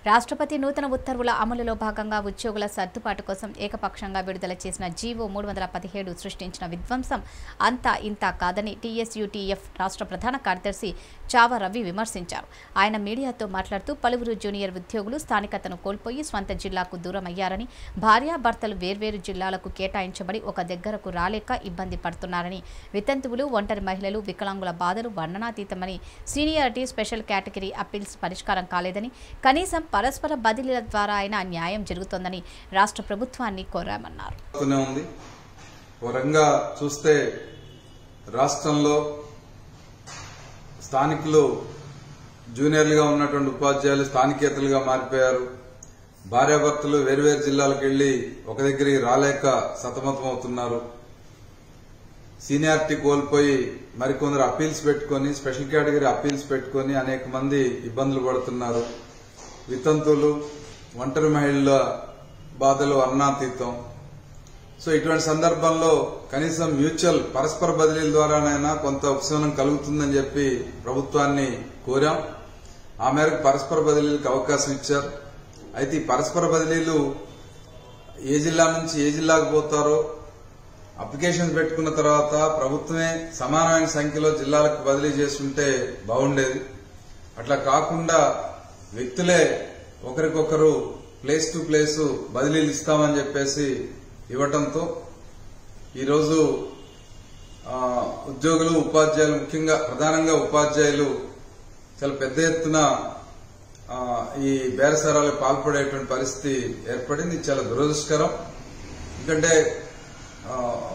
రాష్ట్రపతి నూతన ఉత్తర్వుల అమలులో భాగంగా ఉద్యోగుల సర్దుబాటు కోసం ఏకపక్షంగా విడుదల చేసిన జీవో మూడు వందల పదిహేడు సృష్టించిన విధ్వంసం అంతా ఇంత కాదని టీఎస్యూటీఎఫ్ రాష్ట్ర ప్రధాన కార్యదర్శి చావ రవి విమర్శించారు ఆయన మీడియాతో మాట్లాడుతూ పలువురు జూనియర్ ఉద్యోగులు స్థానికతను కోల్పోయి స్వంత జిల్లాకు దూరమయ్యారని భార్యాభర్తలు వేర్వేరు జిల్లాలకు కేటాయించబడి ఒక దగ్గరకు రాలేక ఇబ్బంది పడుతున్నారని వితంతువులు ఒంటరి మహిళలు వికలాంగుల బాధలు వర్ణనాతీతమని సీనియారిటీ స్పెషల్ కేటగిరీ అప్పీల్స్ పరిష్కారం కాలేదని కనీసం పరస్పర బదిలీల ద్వారా అయినా న్యాయం జరుగుతోందని రాష్ట్ర ప్రభుత్వాన్ని కోరామన్నారు వస్తూనే ఉంది ఒక రకంగా చూస్తే రాష్ట్రంలో స్థానికులు జూనియర్లుగా ఉన్నటువంటి ఉపాధ్యాయులు స్థానికేతలుగా మారిపోయారు భార్యాభర్తలు వేర్వేరు జిల్లాలకు వెళ్లి ఒక దగ్గరికి రాలేక సతమతం అవుతున్నారు సీనియారిటీ కోల్పోయి మరికొందరు అప్పీల్స్ పెట్టుకొని స్పెషల్ కేటగిరీ అప్పీల్స్ పెట్టుకొని అనేక మంది ఇబ్బందులు పడుతున్నారు వితంతువులు ఒంటరి మహిళల బాధలు వర్ణాతీతం సో ఇటువంటి సందర్భంలో కనీసం మ్యూచువల్ పరస్పర బదిలీల ద్వారానైనా కొంత ఉపశమనం కలుగుతుందని చెప్పి ప్రభుత్వాన్ని కోరాం ఆ మేరకు పరస్పర బదిలీలకు అవకాశం ఇచ్చారు అయితే ఈ పరస్పర బదిలీలు ఏ జిల్లా నుంచి ఏ జిల్లాకు పోతారో అప్లికేషన్ పెట్టుకున్న తర్వాత ప్రభుత్వమే సమానమైన సంఖ్యలో జిల్లాలకు బదిలీ చేస్తుంటే బాగుండేది అట్లా కాకుండా వ్యక్తులే ఒకరికొకరు ప్లేస్ టు ప్లేస్ బదిలీలు ఇస్తామని చెప్పేసి ఇవ్వటంతో ఈరోజు ఆ, ఉద్యోగులు ఉపాధ్యాయులు ముఖ్యంగా ప్రధానంగా ఉపాధ్యాయులు చాలా పెద్ద ఎత్తున ఆ, ఈ బేరసారాలకు పాల్పడేటువంటి పరిస్థితి ఏర్పడింది ఇది చాలా దురదృష్టకరం ఎందుకంటే ఆ,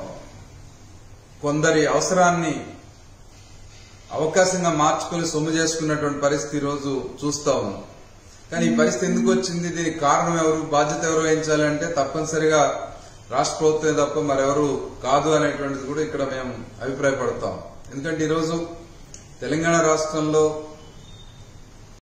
కొందరి అవసరాన్ని అవకాశంగా మార్చుకుని సొమ్ము చేసుకున్నటువంటి పరిస్థితి ఈ రోజు చూస్తా ఉన్నాం కానీ ఈ పరిస్థితి ఎందుకు వచ్చింది దీనికి కారణం ఎవరు బాధ్యత ఎవరు వహించాలంటే తప్పనిసరిగా రాష్ట్ర ప్రభుత్వమే తప్ప మరెవరు కాదు అనేటువంటిది కూడా ఇక్కడ మేము అభిప్రాయపడతాం ఎందుకంటే ఈరోజు తెలంగాణ రాష్ట్రంలో